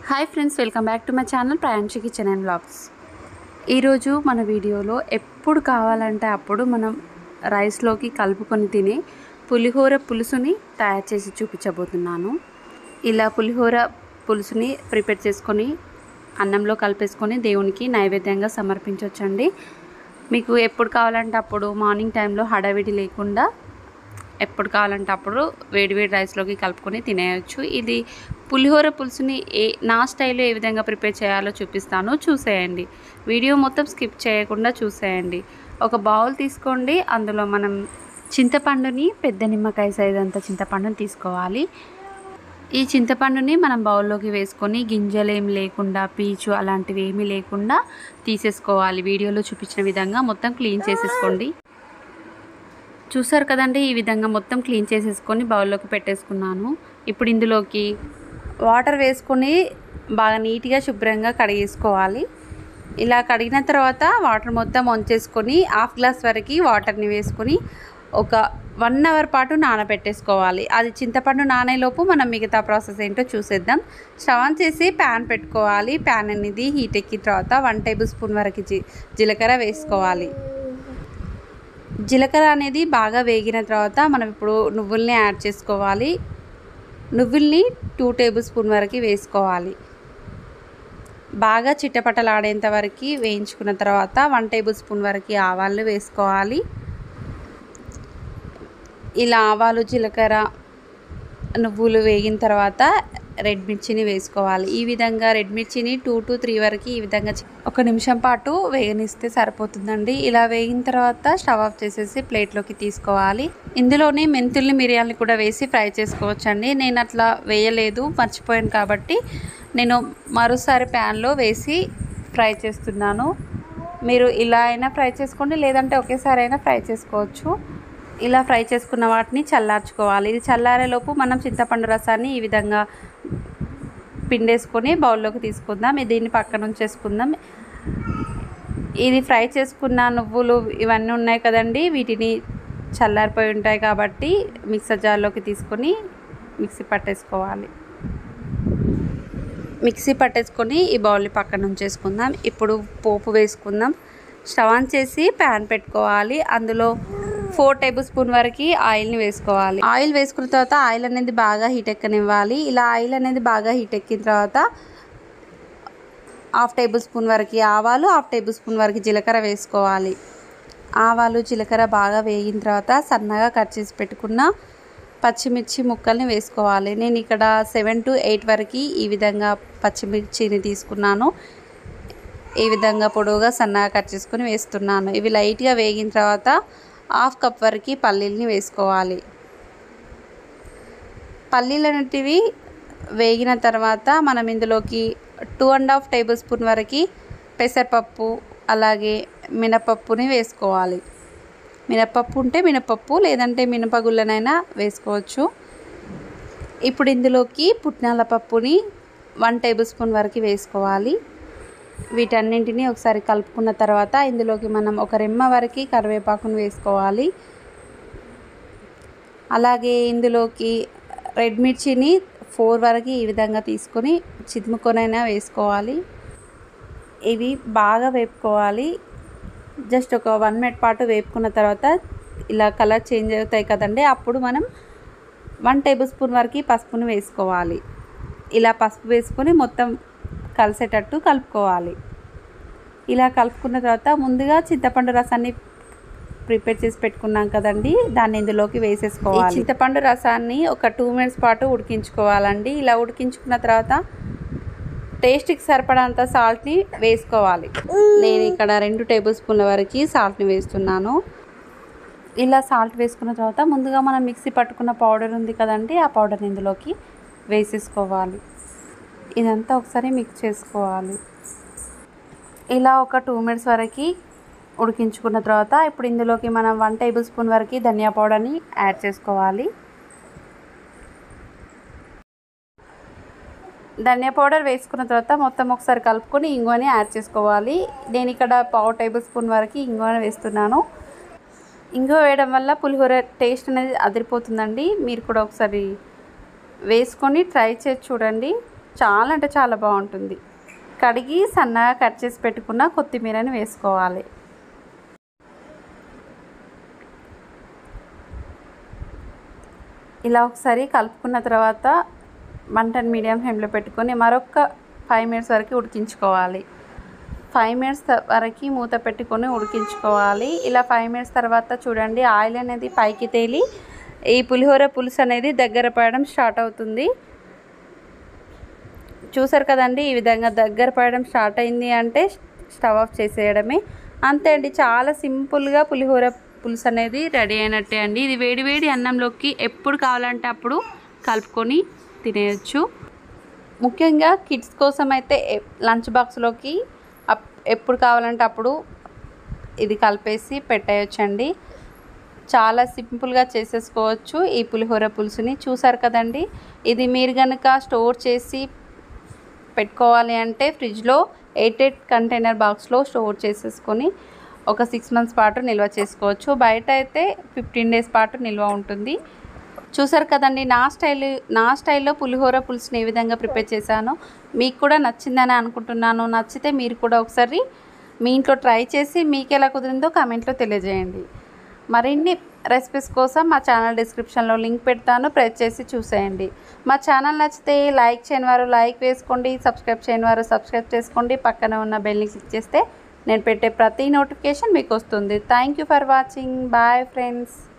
hi friends welcome back to my channel Priyanshi kitchen and blogs ఈరోజు మన వీడియోలో ఎప్పుడు కావాలంటే అప్పుడు మనం రైస్లోకి కలుపుకొని తినే పులిహోర పులుసుని తయారు చేసి చూపించబోతున్నాను ఇలా పులిహోర పులుసుని ప్రిపేర్ చేసుకొని అన్నంలో కలిపేసుకొని దేవునికి నైవేద్యంగా సమర్పించవచ్చండి మీకు ఎప్పుడు కావాలంటే అప్పుడు మార్నింగ్ టైంలో హడావిడి లేకుండా ఎప్పుడు కావాలంటే అప్పుడు వేడివేడి రైస్లోకి కలుపుకొని తినేయచ్చు ఇది పులిహోర పులుసుని ఏ నా స్టైల్లో ఏ విధంగా ప్రిపేర్ చేయాలో చూపిస్తాను చూసేయండి వీడియో మొత్తం స్కిప్ చేయకుండా చూసేయండి ఒక బౌల్ తీసుకోండి అందులో మనం చింతపండుని పెద్ద నిమ్మకాయ సైజ్ అంత చింతపండుని తీసుకోవాలి ఈ చింతపండుని మనం బౌల్లోకి వేసుకొని గింజలు ఏమి లేకుండా పీచు అలాంటివి ఏమీ లేకుండా తీసేసుకోవాలి వీడియోలో చూపించిన విధంగా మొత్తం క్లీన్ చేసేసుకోండి చూసారు కదండి ఈ విధంగా మొత్తం క్లీన్ చేసేసుకొని బౌల్లోకి పెట్టేసుకున్నాను ఇప్పుడు ఇందులోకి వాటర్ వేసుకొని బాగా నీట్గా శుభ్రంగా కడిగేసుకోవాలి ఇలా కడిగిన తర్వాత వాటర్ మొత్తం వంచేసుకొని హాఫ్ గ్లాస్ వరకు వాటర్ని వేసుకొని ఒక వన్ అవర్ పాటు నానబెట్టేసుకోవాలి అది చింతపండు నానేలోపు మనం మిగతా ప్రాసెస్ ఏంటో చూసేద్దాం స్టవ్ ఆన్ చేసి ప్యాన్ పెట్టుకోవాలి ప్యాన్ అనేది హీట్ ఎక్కిన తర్వాత వన్ టేబుల్ స్పూన్ వరకు జీ జీలకర్ర వేసుకోవాలి జీలకర్ర అనేది బాగా వేగిన తర్వాత మనం ఇప్పుడు నువ్వుల్ని యాడ్ చేసుకోవాలి నువ్వుల్ని టూ టేబుల్ స్పూన్ వరకు వేసుకోవాలి బాగా చిట్టపట్టలాడేంత వరకు వేయించుకున్న తర్వాత వన్ టేబుల్ స్పూన్ వరకు ఆవాలు వేసుకోవాలి ఇలా ఆవాలు జీలకర్ర నువ్వులు వేగిన తర్వాత రెడ్ మిర్చిని వేసుకోవాలి ఈ విధంగా రెడ్ మిర్చిని టూ టు త్రీ వరకు ఈ విధంగా ఒక నిమిషం పాటు వేగనిస్తే సరిపోతుందండి ఇలా వేగిన తర్వాత స్టవ్ ఆఫ్ చేసేసి ప్లేట్లోకి తీసుకోవాలి ఇందులోనే మెంతుల్ని మిరియాలని కూడా వేసి ఫ్రై చేసుకోవచ్చండి నేను అట్లా వేయలేదు మర్చిపోయాను కాబట్టి నేను మరోసారి ప్యాన్లో వేసి ఫ్రై చేస్తున్నాను మీరు ఇలా అయినా ఫ్రై చేసుకోండి లేదంటే ఒకేసారి అయినా ఫ్రై చేసుకోవచ్చు ఇలా ఫ్రై చేసుకున్న వాటిని చల్లార్చుకోవాలి ఇది చల్లారేలోపు మనం చింతపండు రసాన్ని ఈ విధంగా పిండేసుకొని బౌల్లోకి తీసుకుందాం దీన్ని పక్కన ఉంచేసుకుందాం ఇది ఫ్రై చేసుకున్న నువ్వులు ఇవన్నీ ఉన్నాయి కదండి వీటిని చల్లారిపోయి ఉంటాయి కాబట్టి మిక్సర్ జార్లోకి తీసుకొని మిక్సీ పట్టేసుకోవాలి మిక్సీ పట్టేసుకొని ఈ బౌల్ని పక్కన ఉంచేసుకుందాం ఇప్పుడు పోపు వేసుకుందాం స్టవ్ ఆన్ చేసి ప్యాన్ పెట్టుకోవాలి అందులో ఫోర్ టేబుల్ స్పూన్ వరకు ఆయిల్ని వేసుకోవాలి ఆయిల్ వేసుకున్న తర్వాత ఆయిల్ అనేది బాగా హీట్ ఎక్కనివ్వాలి ఇలా ఆయిల్ అనేది బాగా హీట్ ఎక్కిన తర్వాత హాఫ్ టేబుల్ స్పూన్ వరకు ఆవాలు హాఫ్ టేబుల్ స్పూన్ వరకు జీలకర్ర వేసుకోవాలి ఆవాలు జీలకర్ర బాగా వేగిన తర్వాత సన్నగా కట్ చేసి పెట్టుకున్న పచ్చిమిర్చి ముక్కల్ని వేసుకోవాలి నేను ఇక్కడ సెవెన్ టు ఎయిట్ వరకు ఈ విధంగా పచ్చిమిర్చిని తీసుకున్నాను ఈ విధంగా పొడవుగా సన్నగా కట్ చేసుకొని వేస్తున్నాను ఇవి లైట్గా వేగిన తర్వాత హాఫ్ కప్ వరకు పల్లీలని వేసుకోవాలి పల్లీలు అనేటివి వేగిన తర్వాత మనం ఇందులోకి two and half tablespoon వరకు పెసరపప్పు అలాగే మినపప్పుని వేసుకోవాలి మినపప్పు ఉంటే మినపప్పు లేదంటే మినపగుళ్ళనైనా వేసుకోవచ్చు ఇప్పుడు ఇందులోకి పుట్నాల పప్పుని వన్ టేబుల్ స్పూన్ వరకు వేసుకోవాలి వీటన్నింటినీ ఒకసారి కలుపుకున్న తర్వాత ఇందులోకి మనం ఒక రెమ్మ వరకు కరివేపాకును వేసుకోవాలి అలాగే ఇందులోకి రెడ్ మిర్చిని ఫోర్ వరకు ఈ విధంగా తీసుకొని చితుముకొనైనా వేసుకోవాలి ఇవి బాగా వేపుకోవాలి జస్ట్ ఒక వన్ మినిట్ పాటు వేపుకున్న తర్వాత ఇలా కలర్ చేంజ్ అవుతాయి కదండి అప్పుడు మనం వన్ టేబుల్ స్పూన్ వరకు పసుపుని వేసుకోవాలి ఇలా పసుపు వేసుకొని మొత్తం కలిసేటట్టు కలుపుకోవాలి ఇలా కలుపుకున్న తర్వాత ముందుగా చింతపండు రసాన్ని ప్రిపేర్ చేసి పెట్టుకున్నాం కదండి దాన్ని ఇందులోకి వేసేసుకోవాలి చింతపండు రసాన్ని ఒక టూ మినిట్స్ పాటు ఉడికించుకోవాలండి ఇలా ఉడికించుకున్న తర్వాత టేస్ట్కి సరిపడంత సాల్ట్ని వేసుకోవాలి నేను ఇక్కడ రెండు టేబుల్ స్పూన్ల వరకు సాల్ట్ని వేస్తున్నాను ఇలా సాల్ట్ వేసుకున్న తర్వాత ముందుగా మనం మిక్సీ పట్టుకున్న పౌడర్ ఉంది కదండి ఆ పౌడర్ని ఇందులోకి వేసేసుకోవాలి ఇదంతా ఒకసారి మిక్స్ చేసుకోవాలి ఇలా ఒక టూ మినిట్స్ వరకు ఉడికించుకున్న తర్వాత ఇప్పుడు ఇందులోకి మనం వన్ టేబుల్ స్పూన్ వరకు ధనియా పౌడర్ని యాడ్ చేసుకోవాలి ధనియా పౌడర్ వేసుకున్న తర్వాత మొత్తం ఒకసారి కలుపుకొని ఇంగువని యాడ్ చేసుకోవాలి నేను ఇక్కడ పావు టేబుల్ స్పూన్ వరకు ఇంగువని వేస్తున్నాను ఇంగువ వేయడం వల్ల పులిహోర టేస్ట్ అనేది అదిరిపోతుందండి మీరు కూడా ఒకసారి వేసుకొని ట్రై చేసి చూడండి చాలా అంటే చాలా బాగుంటుంది కడిగి సన్నగా కట్ చేసి పెట్టుకున్న కొత్తిమీరని వేసుకోవాలి ఇలా ఒకసారి కలుపుకున్న తర్వాత మంటను మీడియం ఫ్లేమ్లో పెట్టుకొని మరొక ఫైవ్ మినిట్స్ వరకు ఉడికించుకోవాలి ఫైవ్ మినిట్స్ వరకు మూత పెట్టుకొని ఉడికించుకోవాలి ఇలా ఫైవ్ మినిట్స్ తర్వాత చూడండి ఆయిల్ అనేది పైకి తేలి ఈ పులిహోర పులుసు అనేది దగ్గర పడడం స్టార్ట్ అవుతుంది చూసారు కదండి ఈ విధంగా దగ్గర పడడం స్టార్ట్ అయింది అంటే స్టవ్ ఆఫ్ చేసేయడమే అంతే అండి చాలా సింపుల్గా పులిహోర పులుసు అనేది రెడీ అయినట్టే అండి ఇది వేడి వేడి అన్నంలోకి ఎప్పుడు కావాలంటే అప్పుడు కలుపుకొని తినేయచ్చు ముఖ్యంగా కిడ్స్ కోసం అయితే లంచ్ బాక్స్లోకి ఎప్పుడు కావాలంటే అప్పుడు ఇది కలిపేసి పెట్టేయచ్చండి చాలా సింపుల్గా చేసేసుకోవచ్చు ఈ పులిహోర పులుసుని చూసారు కదండి ఇది మీరు కనుక స్టోర్ చేసి పెట్టుకోవాలి అంటే ఫ్రిడ్జ్లో ఎయిట్ ఎయిట్ కంటైనర్ బాక్స్లో స్టోర్ చేసేసుకొని ఒక సిక్స్ మంత్స్ పాటు నిల్వ చేసుకోవచ్చు బయట అయితే ఫిఫ్టీన్ డేస్ పాటు నిల్వ ఉంటుంది చూసారు కదండి నా స్టైల్ నా స్టైల్లో పులిహోర పులుసుని ఏ విధంగా ప్రిపేర్ చేశానో మీకు కూడా నచ్చిందని అనుకుంటున్నాను నచ్చితే మీరు కూడా ఒకసారి మీ ఇంట్లో ట్రై చేసి మీకు ఎలా కుదిరిందో కామెంట్లో తెలియజేయండి మరిన్ని రెసిపీస్ కోసం మా ఛానల్ డిస్క్రిప్షన్లో లింక్ పెడతాను ప్రెస్ చేసి చూసేయండి మా ఛానల్ నచ్చితే లైక్ చేయని వారు లైక్ వేసుకోండి సబ్స్క్రైబ్ చేయని వారు సబ్స్క్రైబ్ చేసుకోండి పక్కన ఉన్న బెల్ని క్లిక్ చేస్తే నేను పెట్టే ప్రతి నోటిఫికేషన్ మీకు వస్తుంది thank you for watching bye friends